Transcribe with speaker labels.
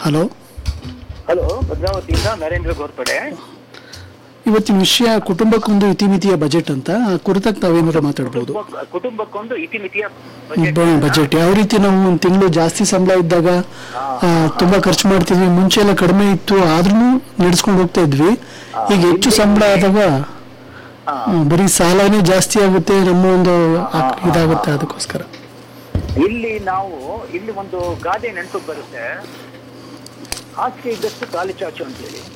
Speaker 1: Hello
Speaker 2: hello ಭದ್ರಾವತಿಯಿಂದ ನರೇಂದ್ರ ಗೋರ್ಪಡೆ
Speaker 1: ಇವತ್ತಿನ ವಿಷಯ ಕುಟುಂಬಕ್ಕೊಂದು ಇತಿಮಿತಿಯ ಬಜೆಟ್ ಅಂತ ಆ ಕುರಿತಾಗಿ ತಾವೇನಾದ್ರು ಮಾತಾಡ್ಬೋದು
Speaker 2: ಕುಟುಂಬ- ಕುಟುಂಬಕ್ಕೊಂದು ಇತಿಮಿತಿಯ
Speaker 1: ಬ- ಬಜೆಟ್ ಯಾವ ರೀತಿ ನಾವು ಒಂದು ತಿಂಗಳು ಜಾಸ್ತಿ ಸಂಬಳ ಇದ್ದಾಗ ಆ, ತುಂಬಾ ಖರ್ಚು ಮಾಡ್ತಿದ್ವಿ ಮುಂಚೆ ಎಲ್ಲ ಕಡಿಮೆ ಇತ್ತು ಆದ್ರೂ ನಡೆಸ್ಕೊಂಡು ಹೋಗ್ತಾ ಇದ್ವಿ ಈಗ ಹೆಚ್ಚು ಸಂಬಳ ಆದಾಗ
Speaker 2: ಹಾ.
Speaker 1: ಆ, ಬರೀ ಸಾಲನೇ ಜಾಸ್ತಿ ಆಗುತ್ತೆ ನಮ್ಮ ಒಂದು ಆ- ಇದಾಗುತ್ತೆ ಅದಕ್ಕೋಸ್ಕರ
Speaker 2: ಇಲ್ಲಿ ನಾವು ಇಲ್ಲಿ ಒಂದು ಗಾದೆ ನೆನಪು ಬರುತ್ತೆ ಹಾಸಿಗೆ ಇದ್ದಷ್ಟು ಕಾಲು ಚಾಚು ಅಂತೇಳಿ